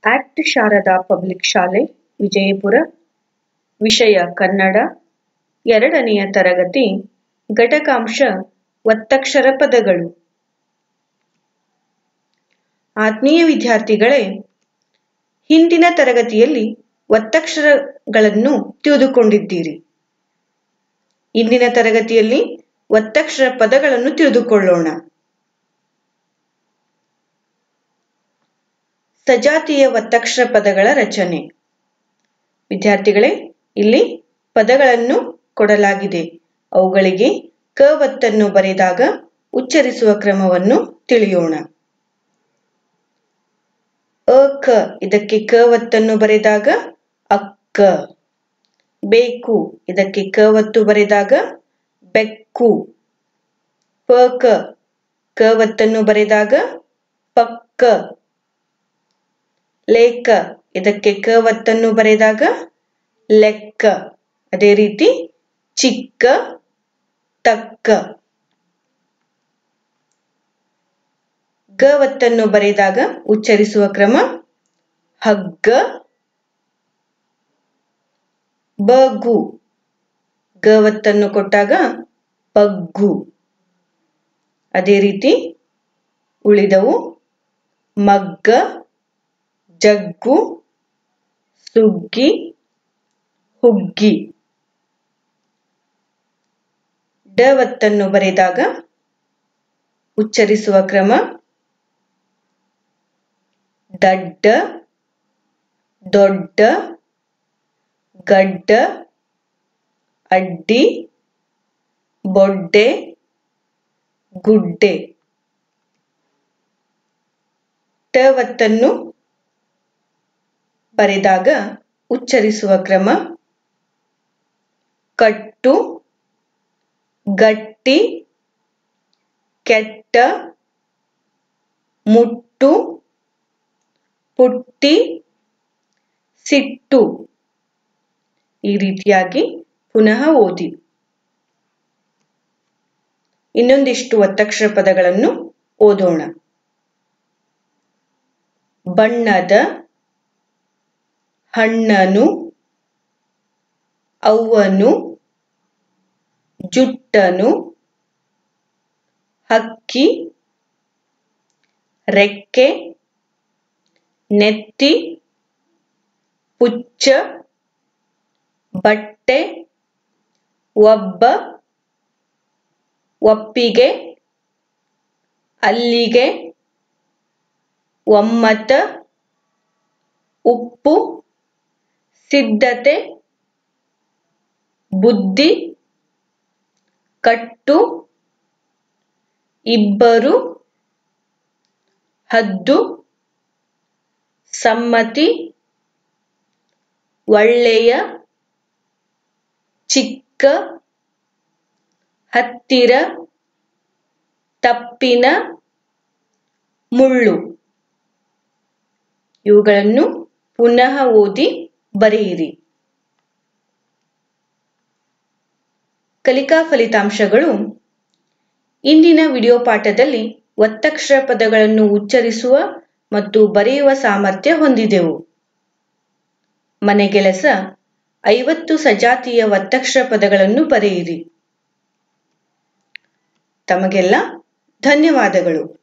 act Sharada public ಶಾಲೆ ವಿಜಯಪುರ ವಿಷಯ ಕನ್ನಡ ಎರಡನೆಯ ತರಗತಿ ಘಟಕಾಂಶ ಒತ್ತಕ್ಷರ ಪದಗಳು ಆತ್ಮೀಯ ವಿದ್ಯಾರ್ಥಿಗಳೇ ಹಿಂದಿನ ತರಗತಿಯಲ್ಲಿ ಒತ್ತಕ್ಷರಗಳನ್ನು ತಿಳಿದುಕೊಂಡಿದ್ದೀರಿ ಇಂದಿನ ತರಗತಿಯಲ್ಲಿ ಒತ್ತಕ್ಷರ ಪದಗಳನ್ನು ತಿಳಿದುಕೊಳ್ಳೋಣ ಸಜಾತಿಯ ಒತ್ತಕ್ಷರ ಪದಗಳ ರಚನೆ ವಿದ್ಯಾರ್ಥಿಗಳೇ ಇಲ್ಲಿ ಪದಗಳನ್ನು ಕೊಡಲಾಗಿದೆ ಅವುಗಳಿಗೆ ಕ ಒತ್ತನ್ನು ಬರೆದಾಗ ಉಚ್ಚರಿಸುವ ಕ್ರಮವನ್ನು ತಿಳಿಯೋಣ ಅ ಕ ಇದಕ್ಕೆ ಕ ಒತ್ತನ್ನು ಬರೆದಾಗ ಅಕ್ಕ ಬೇಕು ಇದಕ್ಕೆ ಕ ಒತ್ತು ಬರೆದಾಗ ಬೆಕ್ಕು ಪ ಕ ಕ ಒತ್ತನ್ನು ಬರೆದಾಗ ಪಕ್ಕ ಲೇಖ ಇದಕ್ಕೆ ಕ ಒತ್ತನ್ನು ಬರೆದಾಗ ಲೆಕ್ಕ ಅದೇ ರೀತಿ ಚಿಕ್ಕ ತಕ್ಕ ಗ ಒತ್ತನ್ನು ಬರೆದಾಗ ಉಚ್ಚರಿಸುವ ಕ್ರಮ ಹಗ್ಗ ಬಗು ಗ ಒತ್ತನ್ನು ಕೊಟ್ಟಾಗ ಬಗ್ಗು ಅದೇ ರೀತಿ ಉಳಿದವು ಮಗ್ಗ ಜಗ್ಗು ಸುಗ್ಗಿ ಹುಗ್ಗಿ ಡ ಒತ್ತನ್ನು ಬರೆದಾಗ ಉಚ್ಚರಿಸುವ ಕ್ರಮ ದಡ್ಡ ದೊಡ್ಡ ಗಡ್ಡ ಅಡ್ಡಿ ಬೊಡ್ಡೆ ಗುಡ್ಡೆ ಟ ಒತ್ತನ್ನು ಬರೆದಾಗ ಉಚ್ಚರಿಸುವ ಕ್ರಮ ಕಟ್ಟು ಗಟ್ಟಿ ಕೆಟ್ಟ ಮುಟ್ಟು ಪುಟ್ಟಿ ಸಿಟ್ಟು ಈ ರೀತಿಯಾಗಿ ಪುನಃ ಓದಿ ಇನ್ನೊಂದಿಷ್ಟು ಒತ್ತಕ್ಷರ ಪದಗಳನ್ನು ಓದೋಣ ಬಣ್ಣದ ಹಣ್ಣನು ಅವ್ವನು ಜುಟ್ಟನು ಹಕ್ಕಿ ರೆಕ್ಕೆ ನೆತ್ತಿ ಪುಚ್ಚ ಬಟ್ಟೆ ಒಬ್ಬ ಒಪ್ಪಿಗೆ ಅಲ್ಲಿಗೆ ಒಮ್ಮತ ಉಪ್ಪು ಸಿದ್ಧತೆ ಬುದ್ಧಿ ಕಟ್ಟು ಇಬ್ಬರು ಹದ್ದು ಸಮ್ಮತಿ ಒಳ್ಳೆಯ ಚಿಕ್ಕ ಹತ್ತಿರ ತಪ್ಪಿನ ಮುಳ್ಳು ಇವುಗಳನ್ನು ಪುನಃ ಓದಿ ಬರೆಯಿರಿ ಕಲಿಕಾ ಫಲಿತಾಂಶಗಳು ಇಂದಿನ ವಿಡಿಯೋ ಪಾಠದಲ್ಲಿ ಒತ್ತಕ್ಷರ ಪದಗಳನ್ನು ಉಚ್ಚರಿಸುವ ಮತ್ತು ಬರೆಯುವ ಸಾಮರ್ಥ್ಯ ಹೊಂದಿದೆವು ಮನೆಗೆಲಸ ಐವತ್ತು ಸಜಾತಿಯ ಒತ್ತಕ್ಷರ ಪದಗಳನ್ನು ಬರೆಯಿರಿ ತಮಗೆಲ್ಲ ಧನ್ಯವಾದಗಳು